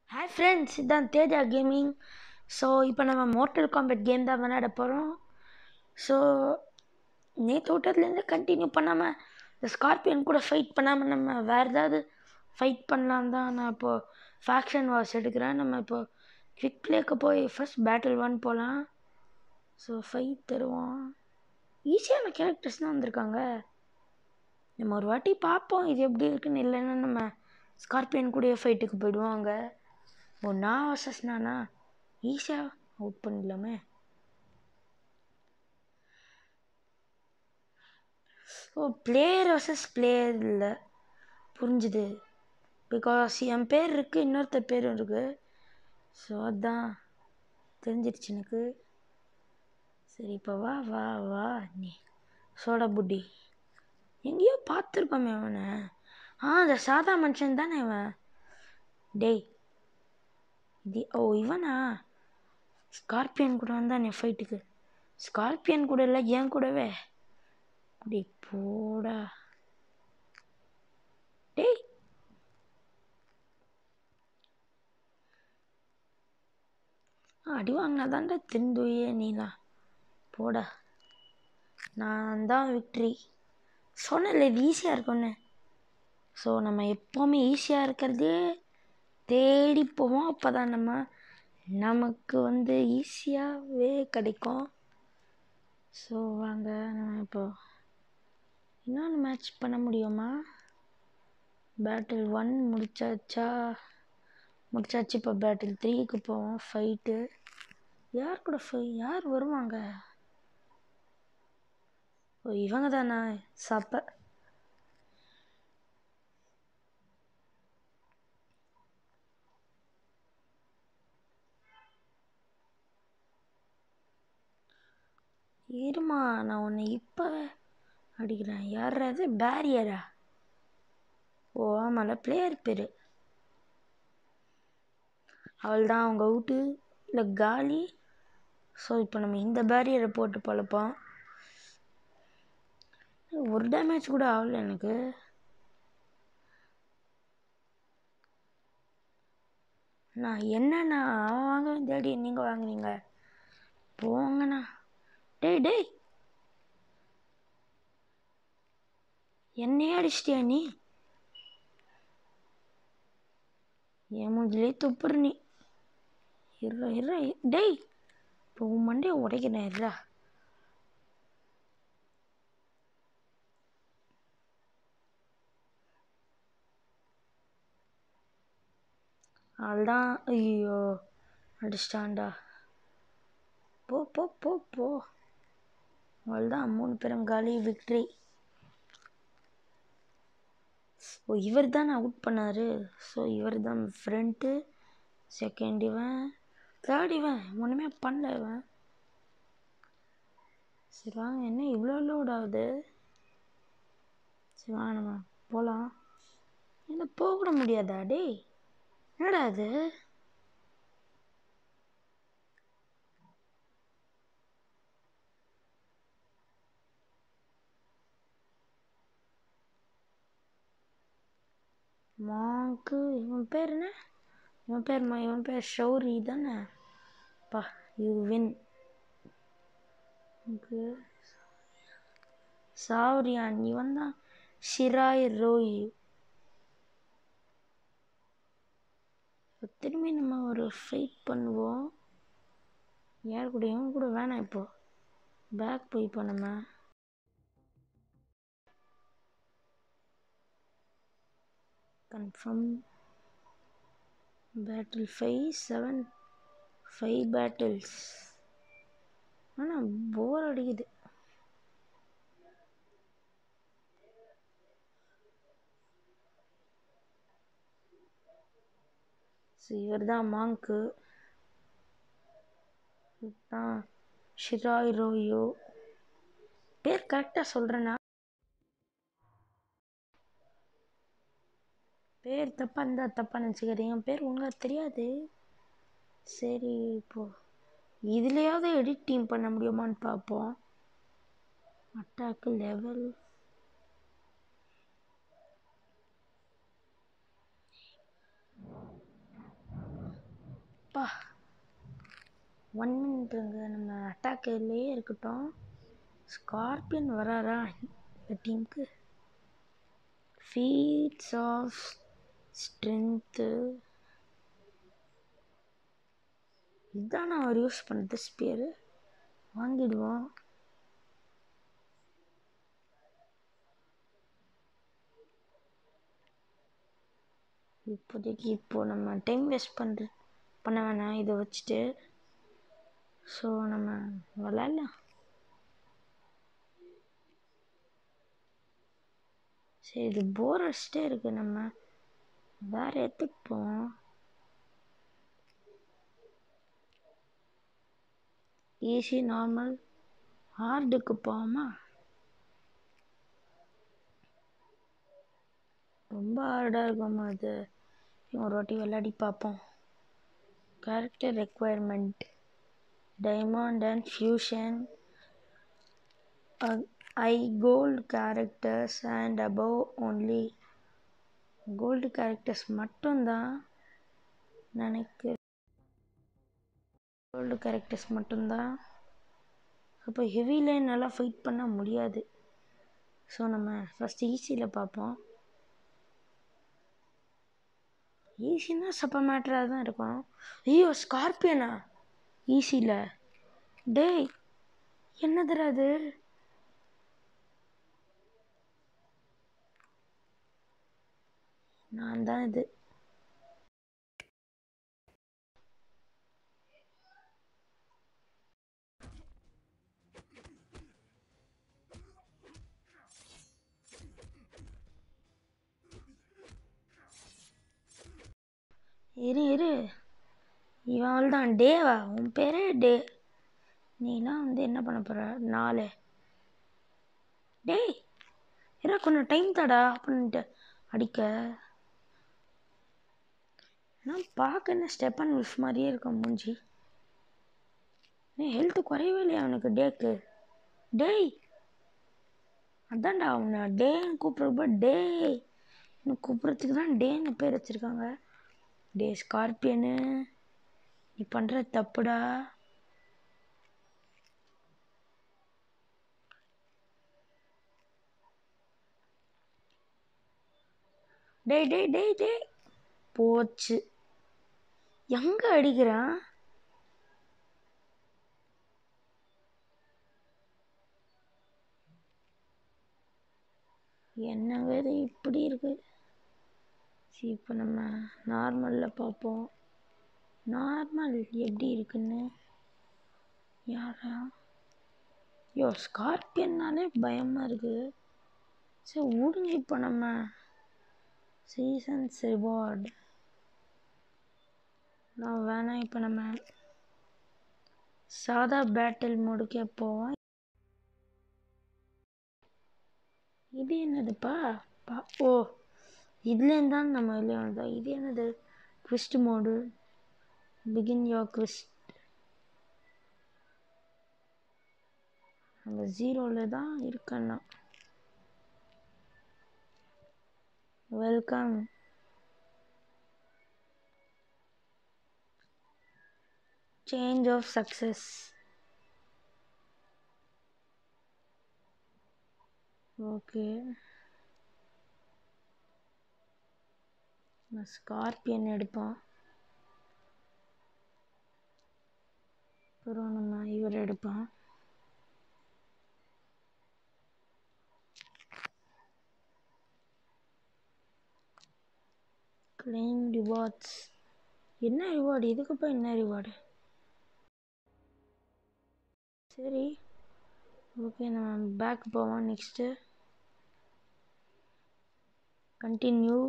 hi friends இதான் Teja gaming so இப்போ நம்ம மோட்டல் காம்பேட் கேம் தான் விளையாட போகிறோம் ஸோ நேற்று விட்டதுலேருந்து கண்டினியூ பண்ணாமல் இந்த ஸ்கார்பியன் கூட ஃபைட் பண்ணாமல் நம்ம வேறு ஏதாவது ஃபைட் பண்ணலாம் தான் நான் இப்போது ஃபேக்ஷன் வார்ஸ் எடுக்கிறேன் நம்ம இப்போ குவிக் ப்ளேக்கு போய் ஃபஸ்ட் பேட்டில் ஒன் போகலாம் ஸோ ஃபைட் தருவோம் ஈஸியான கேரக்டர்ஸ் தான் வந்திருக்காங்க நம்ம ஒரு வாட்டி பார்ப்போம் இது எப்படி இருக்குன்னு இல்லைன்னா நம்ம ஸ்கார்பியன் கூடயே ஃபைட்டுக்கு போயிடுவோம் அங்கே ஓ நான் வர்சஸ் நானா ஈஸியாக அவுட் பண்ணிடலாமே ஓ பிளேயர் வர்சஸ் பிளேயர் இல்லை புரிஞ்சுது பிகாஸ் என் பேர் இருக்குது இன்னொருத்தர் பேரும் இருக்குது ஸோ அதான் தெரிஞ்சிருச்சு எனக்கு சரி இப்போ வா வா வா நீ சோடா புட்டி எங்கேயோ பார்த்துருக்கோமே அவனை ஆ அந்த சாதா மனுஷன் தானே இவன் டேய் இது ஓ இவனா ஸ்கார்பியன் கூட வந்தானே ஃபைட்டுக்கு ஸ்கார்பியன் கூட இல்லை என் கூடவே டேய் போடா டேய் அடி வாங்கினா தாண்டா திருந்துயே நீலாம் போடா நான் தான் விக்ட்ரி சொன்னல இது ஈஸியாக இருக்கும்னு ஸோ நம்ம எப்போவுமே ஈஸியாக இருக்கிறதே தேடி போவோம் அப்போ தான் நம்ம நமக்கு வந்து ஈஸியாகவே கிடைக்கும் ஸோ வாங்க நம்ம இப்போ இன்னொன்று மேட்ச் பண்ண முடியுமா பேட்டில் ஒன் முடிச்சாச்சா முடிச்சாச்சு இப்போ பேட்டில் த்ரீக்கு போவோம் ஃபைட்டு யார் கூட ஃபை யார் வருவாங்க ஓ இவங்க தானா சப்ப இருமா நான் உன்னை இப்போ அடிக்கிறேன் யார் அது பேரியரா ஓ ஆமாம்ல பிளேயர் பேர் அவள் தான் அவங்க அவுட்டு இல்லை காலி ஸோ இப்போ நம்ம இந்த பேரியரை போட்டு பழப்போம் ஒரு டேமேஜ் கூட ஆகல எனக்கு நான் என்னண்ணா அவன் வாங்க தேடி நீங்கள் வாங்குனீங்க போங்கண்ணா டேய் டேய் என்னையே அடிச்சிட்டியா நீ என் மூஞ்சிலே துப்புற நீ இருறா இருறா டேய் இப்போ உன் மண்டையை உடைக்கிறேன் இருறா அவள்தான் ஐயோ அடிச்சிட்டான்டா போ போ போ போ அவள்தான் மூணு பேரும் காலி விக்ட்ரி ஓ இவர் தான் அவுட் பண்ணார் ஸோ இவர் தான் ஃப்ரண்ட்டு செகண்ட் இவன் தேர்ட் இவன் ஒன்றுமே பண்ணல இவன் சரி வாங்க என்ன இவ்வளோ லோட் ஆகுது சரி வாங்க நம்ம போகலாம் என்ன போக முடியாதா டேய் என்னடா அது மாங்கு இவன் பேர் என்ன இவன் பேர் இவன் பேர் ஷௌரி தானே பா யூ வின் சாவரியான் இவன் தான் ஷிராய் ரோய் திரும்பி நம்ம ஒரு ஃபைட் பண்ணுவோம் யார் கூட இவன் கூட வேணாம் இப்போ பேக் போய் இப்போ நம்ம confirm battle five seven five battles ஆனால் போர் அடிக்குது ஸோ இவர் தான் மாங்க்கு தான் ஷிராய் ரோயோ பேர் கரெக்டாக சொல்கிறேன்னா பேர் தப்பாக இருந்தால் தப்பாக நினச்சிக்கிறீங்க என் பேர் ஒழுங்காக தெரியாது சரி இப்போது இதுலேயாவது எடிட்டிங் பண்ண முடியுமான்னு பார்ப்போம் அட்டாக்கு லெவல் ஒன் மினிட்ங்க நம்ம அட்டாக்லேயே இருக்கட்டும் ஸ்கார்பியன் வராரா இந்த டீமுக்கு ஃபீட்ஸ் ஆஃப் ஸ்ட்ரென்த்து இதுதான் நான் அவர் யூஸ் பண்ணுறது ஸ்பியரு வாங்கிடுவோம் இப்போதைக்கு இப்போ நம்ம டைம் வேஸ்ட் பண்ணுற பண்ண வேணாம் இதை வச்சுட்டு ஸோ நம்ம விளாட்லாம் சரி இது போர் அடிச்சிட்டே இருக்கு நம்ம வேற இடத்துக்கு போவோம் ஈஸி நார்மல் ஹார்டுக்கு போவோமா ரொம்ப ஹார்டாக இருக்குமா அது ஒரு வாட்டி விளையாடி பார்ப்போம் character requirement diamond and fusion I gold characters and above only gold characters மட்டும்தான் நினைக்க கோல்டு கேரக்டர்ஸ் மட்டும்தான் அப்போ ஹெவியில் நல்லா ஃபைட் பண்ண முடியாது ஸோ நம்ம ஃபஸ்ட்டு ஈஸியில் பார்ப்போம் ஈஸின்னா சப்ப மேட்டராக தான் இருக்கும் ஐயோ ஸ்கார்பியனா ஈஸியில் டேய் என்னதுடா அது நான் தான் இது இரு இரு இவன் அவள் தான் டேவா உன் பேரே டே நீலாம் வந்து என்ன பண்ண போற நாலு டேய் இறா கொஞ்சம் டைம் தாடா அப்படின்ட்டு அடிக்க நான் பார்க்க என்ன ஸ்டெப்பன் வில்ஃப் மாதிரியே இருக்கும் மூஞ்சி ஏன் ஹெல்த்து குறையவே இல்லையா அவனுக்கு டேக்கு டேய் அதான்டா அவனை டேன்னு கூப்பிட்றப்ப டே கூப்பிட்றதுக்கு தான் டேன்னு பேர் வச்சுருக்காங்க டே ஸ்கார்பியனு நீ பண்ணுற தப்புடா டேய் டேய் டேய் டேய் போச்சு எங்க அடிக்கிறான் என்னங்க இது இப்படி இருக்கு சரி இப்போ நம்ம நார்மலில் பார்ப்போம் நார்மல் எப்படி இருக்குன்னு யாரா ஐயோ ஸ்கார்பியன்னாலே பயமாக இருக்குது சரி விடுங்க இப்போ நம்ம சீசன்ஸ் ரிவார்டு நான் வேணாம் இப்போ நம்ம சாதா பேட்டில் மோடுக்கே போவோம் இது என்னதுப்பா பா ஓ இதுலேருந்து தான் நம்ம வெளியே வந்தோம் இது என்னது quest mode begin your quest நம்ம ஜீரோவில் தான் இருக்கேன்னா welcome change of success okay நான் ஸ்கார்பியன் எடுப்போம் அப்புறம் நம்ம இவர் எடுப்போம் கிளைம் ரிவார்ட்ஸ் என்ன ரிவார்டு இதுக்குப்பா என்ன ரிவார்டு சரி ஓகே நம்ம பேக் போவோம் நெக்ஸ்ட்டு கண்டினியூ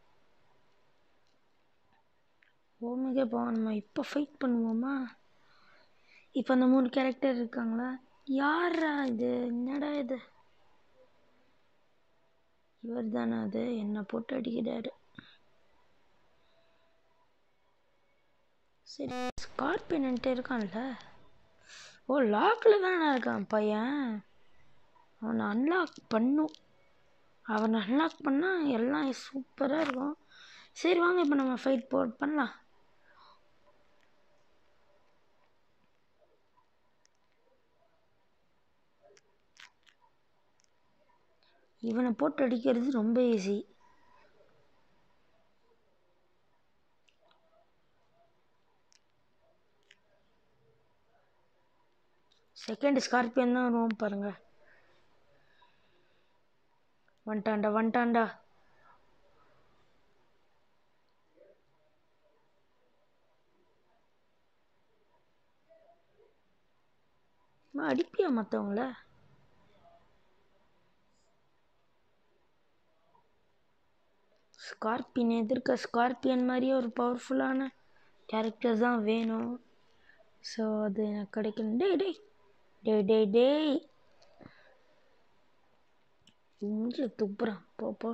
ஓமேகே போவோம் நம்ம இப்போ ஃபைட் பண்ணுவோமா இப்போ அந்த மூணு கேரக்டர் இருக்காங்களா யாரா இது என்னடா இது இவர் தானே அது என்னை போட்டு அடிக்கிறாரு சரி ஸ்கார்பியன்ட்டு இருக்கான்ல ஓ லாக்கில் தானே இருக்கான் பையன் அவனை அன்லாக் பண்ணும் அவனை அன்லாக் பண்ணால் எல்லாம் சூப்பராக இருக்கும் சரி வாங்க இப்போ நம்ம ஃபைட் போ பண்ணலாம் இவனை போட்டு அடிக்கிறது ரொம்ப ஈஸி செகண்ட் ஸ்கார்பியன் தான் வருவோம் பாருங்க வந்துட்டான்டா வந்துட்டான்டா அம்மா, அடிப்பியா மற்றவங்கள ஸ்கார்பியன் எதிர்க்க ஸ்கார்பியன் மாதிரியே ஒரு பவர்ஃபுல்லான கேரக்டர் தான் வேணும் ஸோ அது எனக்கு கிடைக்கணும் டேய் டேய் டேய் டேய் டேய் இங்கே துப்புறான் போ போ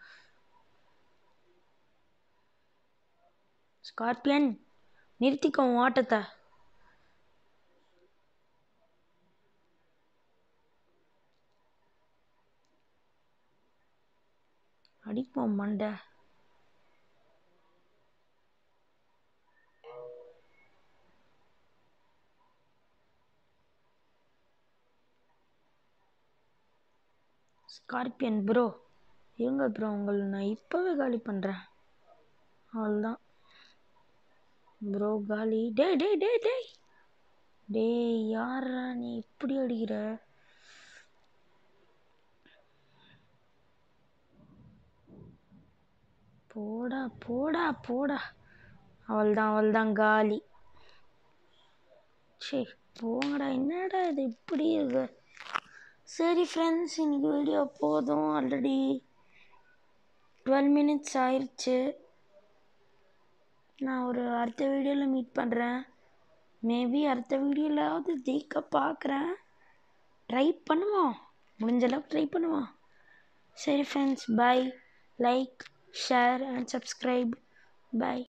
ஸ்கார்பியன் நிறுத்திக்கோ உன் ஓட்டத்தை அடிப்போம் மண்டை ஸ்கார்பியன் ப்ரோ இருங்க ப்ரோ உங்களை நான் இப்போவே காலி பண்ணுறேன் அவ்வளோதான் ப்ரோ காலி டேய் டேய் டேய் டேய் டேய் யாரா நீ இப்படி அடிக்கிற போடா போடா போடா அவள்தான் அவள்தான் காலி சே போங்கடா என்னடா இது இப்படி இருக்கு சரி ஃப்ரெண்ட்ஸ் இன்னைக்கு வீடியோ போதும் ஆல்ரெடி டுவெல் மினிட்ஸ் ஆயிடுச்சு நான் ஒரு அடுத்த வீடியோவில் மீட் பண்ணுறேன் மேபி அடுத்த வீடியோவிலாவது ஜெயிக்க பார்க்குறேன் ட்ரை பண்ணுவோம் முடிஞ்ச அளவுக்கு ட்ரை பண்ணுவோம் சரி friends bye like share and subscribe by